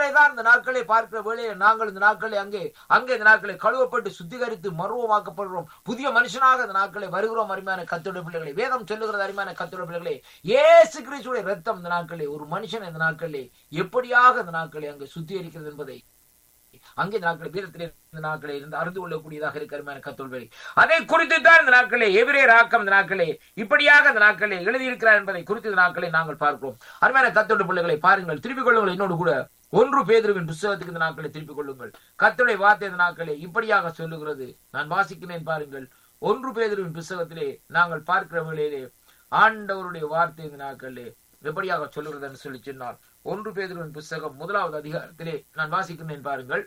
அதனாலே தான் இந்த நாட்களை பார்க்கிற வேளையில நாங்கள் இந்த நாட்களை அங்கே அங்கே இந்த நாட்களை கழுவப்பட்டு சுத்திகரித்து மர்வமாக்கப்படுகிறோம் புதிய மனுஷனாக இந்த நாட்களை வருகிறோம் அருமையான கத்தோட பிள்ளைகளை வேதம் சொல்லுகிறது அருமையான கத்தோட பிள்ளைகளே ஏசு கிறிஸ்துடைய ரத்தம் இந்த நாட்களே ஒரு மனுஷன் இந்த நாட்களே எப்படியாக இந்த நாட்களை அங்கே சுத்திகரிக்கிறது என்பதை அங்கே இந்த நாட்கள் வீரத்திலே இந்த நாட்களை இருந்து அறிந்து கொள்ளக்கூடியதாக இருக்கிற கத்தோல்வெளி அதை குறித்து தான் இந்த நாட்களே எதிரே ராக்கம் இந்த நாட்களே இப்படியாக இந்த நாட்களே எழுதியிருக்கிறார் என்பதை குறித்து இந்த நாட்களை நாங்கள் பார்க்கிறோம் அருமையான கத்தோட பிள்ளைகளை பாருங்கள் திருப்பிக் கொள்ளுங்கள் என்னோடு கூட ஒன்று பேதருவின் புஸ்தகத்துக்கு இந்த நாட்களை திருப்பிக் கொள்ளுங்கள் கத்தோடைய வார்த்தை இந்த நாட்களே இப்படியாக சொல்லுகிறது நான் வாசிக்கிறேன் பாருங்கள் ஒன்று பேதருவின் புஸ்தகத்திலே நாங்கள் பார்க்கிற வேளையிலே ஆண்டவருடைய வார்த்தை இந்த நாட்களே எப்படியாக சொல்லுகிறது என்று சொல்லி சொன்னார் ஒன்று பேதருவின் புஸ்தகம் முதலாவது அதிகாரத்திலே நான் வாசிக்கிறேன் பாருங்கள்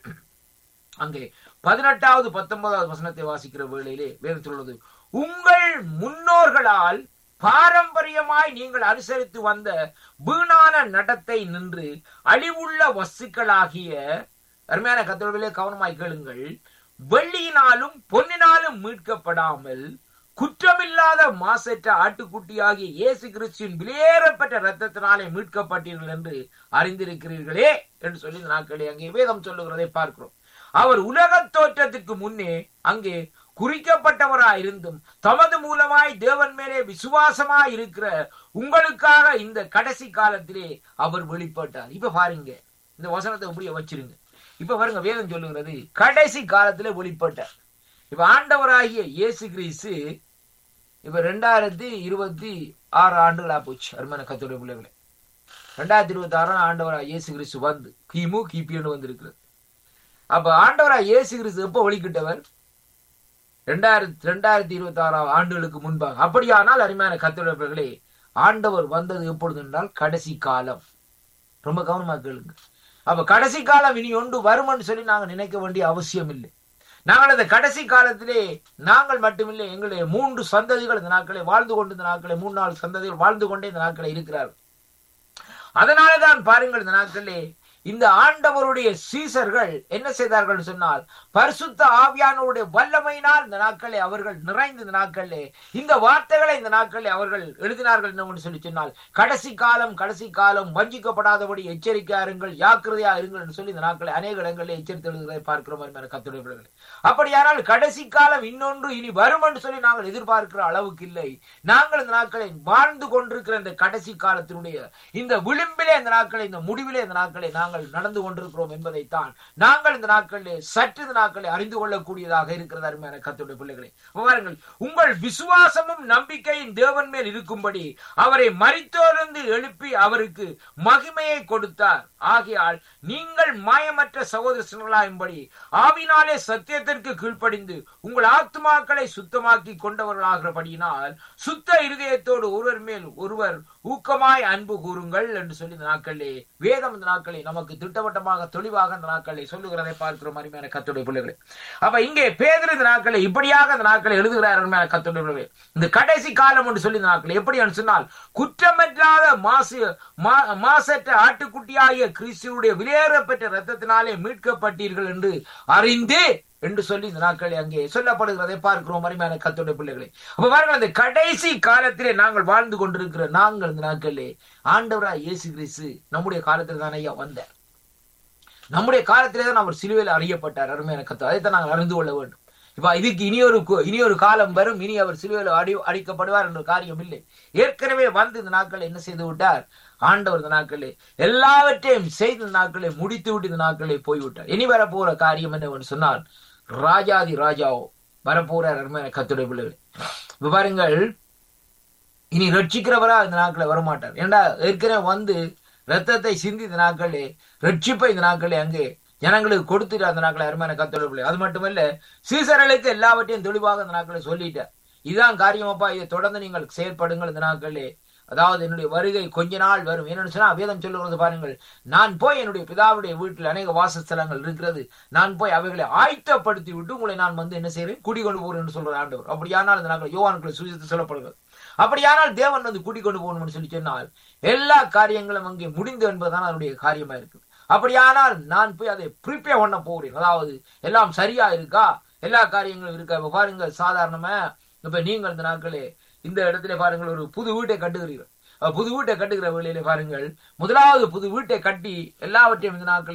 அங்கே பதினெட்டாவது பத்தொன்பதாவது வசனத்தை வாசிக்கிற வேளையிலே வேதத்தில் உள்ளது உங்கள் முன்னோர்களால் பாரம்பரியமாய் நீங்கள் அனுசரித்து வந்த வீணான நடத்தை நின்று அழிவுள்ள வஸ்துக்களாகிய அருமையான கத்தோடுகளே கவனமாய் கேளுங்கள் வெள்ளியினாலும் பொன்னினாலும் மீட்கப்படாமல் குற்றமில்லாத மாசற்ற ஆட்டுக்குட்டியாகிய இயேசு கிறிஸ்துவின் விலையேறப்பட்ட ரத்தத்தினாலே மீட்கப்பட்டீர்கள் என்று அறிந்திருக்கிறீர்களே என்று சொல்லி இந்த நாட்களே அங்கே வேதம் சொல்லுகிறதை பார்க்கிறோம் அவர் உலக தோற்றத்துக்கு முன்னே அங்கே குறிக்கப்பட்டவராய் இருந்தும் தமது மூலமாய் தேவன் மேலே விசுவாசமாய் இருக்கிற உங்களுக்காக இந்த கடைசி காலத்திலே அவர் வெளிப்பட்டார் இப்ப பாருங்க இந்த வசனத்தை இப்படியே வச்சிருங்க இப்ப பாருங்க வேதம் சொல்லுகிறது கடைசி காலத்திலே வெளிப்பட்டார் இப்ப ஆண்டவராகிய இயேசு கிறிஸ்து இப்ப ரெண்டாயிரத்தி இருபத்தி ஆறு ஆண்டுகளா போச்சு அருமையான கத்தோடைய பிள்ளைகளே ரெண்டாயிரத்தி இருபத்தி ஆறாம் ஆண்டவராக இயேசு கிறிஸ்து வந்து கிமு கிபின்னு வந்திருக்கிறது அப்ப ஆண்டவராக இயேசு கிறிஸ்து எப்போ ஒழிக்கிட்டவர் ரெண்டாயிரத்தி ரெண்டாயிரத்தி இருபத்தி ஆறாம் ஆண்டுகளுக்கு முன்பாக அப்படியானால் அருமையான கத்தோடைய ஆண்டவர் வந்தது எப்பொழுது என்றால் கடைசி காலம் ரொம்ப கவனமா கேளுங்க அப்ப கடைசி காலம் இனி ஒன்று வரும்னு சொல்லி நாங்க நினைக்க வேண்டிய அவசியம் இல்லை நாங்கள் அந்த கடைசி காலத்திலே நாங்கள் மட்டுமில்லை எங்களுடைய மூன்று சந்ததிகள் இந்த நாட்களை வாழ்ந்து கொண்டு இந்த நாட்களை மூணு நாலு சந்ததிகள் வாழ்ந்து கொண்டே இந்த நாட்களை இருக்கிறார்கள் அதனாலதான் பாருங்கள் இந்த நாட்களிலே இந்த ஆண்டவருடைய சீசர்கள் என்ன செய்தார்கள் சொன்னால் பரிசுத்த ஆவியானவருடைய வல்லமையினால் இந்த நாட்களை அவர்கள் நிறைந்த இந்த நாட்களிலே இந்த வார்த்தைகளை இந்த நாட்களில் அவர்கள் எழுதினார்கள் என்னவென்று சொல்லி சொன்னால் கடைசி காலம் கடைசி காலம் வஞ்சிக்கப்படாதபடி எச்சரிக்கையா இருங்கள் ஜாக்கிரதையா இருங்கள் என்று சொல்லி இந்த நாட்களை அநேக இடங்களில் எச்சரித்து எழுதுகிறதை பார்க்கிறோம் என கத்துடைய அப்படியானால் கடைசி காலம் இன்னொன்று இனி வரும் என்று சொல்லி நாங்கள் எதிர்பார்க்கிற அளவுக்கு இல்லை நாங்கள் இந்த நாட்களை வாழ்ந்து கொண்டிருக்கிற இந்த கடைசி காலத்தினுடைய இந்த விளிம்பிலே இந்த நாட்களை இந்த முடிவிலே இந்த நாட்களை நாங்கள் நடந்து கொண்டிருக்கிறோம் என்பதைத்தான் நாங்கள் இந்த நாட்களிலே சற்று இந்த நாட்களை அறிந்து கொள்ளக்கூடியதாக இருக்கிறது அருமையான கத்துடைய பிள்ளைகளை பாருங்கள் உங்கள் விசுவாசமும் நம்பிக்கையும் தேவன் மேல் இருக்கும்படி அவரை மறித்தோர்ந்து எழுப்பி அவருக்கு மகிமையை கொடுத்தார் ஆகையால் நீங்கள் மாயமற்ற சகோதரர்களாயும்படி ஆவினாலே சத்தியத்திற்கு கீழ்ப்படிந்து உங்கள் ஆத்மாக்களை சுத்தமாக்கி கொண்டவர்களாகிறபடியினால் சுத்த இருதயத்தோடு ஒருவர் மேல் ஒருவர் ஊக்கமாய் அன்பு கூறுங்கள் என்று சொல்லி இந்த நாட்களே வேதம் இந்த நாட்களை நமக்கு திட்டவட்டமாக தெளிவாக இந்த நாட்களை சொல்லுகிறதை பார்க்கிறோம் அருமையான கத்துடைய பிள்ளைகளே அப்ப இங்கே பேதர் இந்த நாட்களை இப்படியாக இந்த நாட்களை எழுதுகிறார் அருமையான கத்துடைய பிள்ளைகளே இந்த கடைசி காலம் என்று சொல்லி இந்த நாட்கள் எப்படி சொன்னால் குற்றமற்றாத மாசு மாசற்ற ஆட்டுக்குட்டியாகிய கிறிஸ்துடைய விலையேறப்பெற்ற ரத்தத்தினாலே மீட்கப்பட்டீர்கள் என்று அறிந்து என்று சொல்லி இந்த நாட்களை அங்கே சொல்லப்படுகிறதை பார்க்கிறோம் அருமையான கத்தோடைய பிள்ளைகளை அப்ப பாருங்கள் அந்த கடைசி காலத்திலே நாங்கள் வாழ்ந்து கொண்டிருக்கிற நாங்கள் இந்த நாட்களிலே ஆண்டவராய் இயேசு கிறிஸ்து நம்முடைய காலத்தில் தான் ஐயா வந்தார் நம்முடைய காலத்திலே தான் அவர் சிலுவையில் அறியப்பட்டார் அருமையான கத்தோ அதைத்தான் நாங்கள் அறிந்து கொள்ள வேண்டும் இப்ப இதுக்கு இனி ஒரு இனி ஒரு காலம் வரும் இனி அவர் சிலுவையில் அடி அடிக்கப்படுவார் என்ற காரியம் இல்லை ஏற்கனவே வந்து இந்த நாட்கள் என்ன செய்து விட்டார் ஆண்டவர் இந்த நாட்களே எல்லாவற்றையும் செய்த இந்த நாட்களை முடித்து விட்டு இந்த நாட்களை போய்விட்டார் இனி வரப்போற காரியம் என்னவென்று சொன்னால் ராஜாதி ராஜாவோ வரப்போறார் அருமையான கத்துடைய பிள்ளைகள் இப்ப பாருங்கள் இனி ரட்சிக்கிறவரா இந்த நாட்களை வரமாட்டார் ஏண்டா ஏற்கனவே வந்து ரத்தத்தை சிந்தி இந்த நாட்களே ரட்சிப்பை இந்த நாட்களே அங்கே ஜனங்களுக்கு கொடுத்துட்டு அந்த நாட்களை அருமையான கத்தோட பிள்ளை அது மட்டுமல்ல சீசர்களுக்கு எல்லாவற்றையும் தெளிவாக இந்த நாட்களை சொல்லிட்டார் இதுதான் காரியமாப்பா இதை தொடர்ந்து நீங்கள் செயற்படுங்கள் இந்த நாட்களே அதாவது என்னுடைய வருகை கொஞ்ச நாள் வரும் என்னன்னு சொன்னா வேதம் சொல்லுகிறது பாருங்கள் நான் போய் என்னுடைய பிதாவுடைய வீட்டில் அநேக வாசஸ்தலங்கள் இருக்கிறது நான் போய் அவைகளை ஆயத்தப்படுத்தி விட்டு உங்களை நான் வந்து என்ன செய்யறேன் குடிக்கொண்டு போறேன் என்று சொல்ற ஆண்டவர் அப்படியானால் இந்த நாட்கள் யோவான்களை சுவித்து சொல்லப்படுகிறது அப்படியானால் தேவன் வந்து கூட்டிக்கொண்டு போகணும்னு சொல்லி சொன்னால் எல்லா காரியங்களும் அங்கே முடிந்து என்பதுதான் அதனுடைய காரியமா இருக்கு அப்படியானால் நான் போய் அதை ப்ரிப்பேர் பண்ண போகிறேன் அதாவது எல்லாம் சரியா இருக்கா எல்லா காரியங்களும் இருக்கா இப்ப பாருங்க சாதாரணமா இப்ப நீங்கள் இந்த நாட்களே இந்த இடத்துல பாருங்கள் ஒரு புது வீட்டை கட்டுகிறீர்கள் புது வீட்டை கட்டுகிற வேளையில பாருங்கள் முதலாவது புது வீட்டை கட்டி எல்லாவற்றையும் இந்த நாட்கள்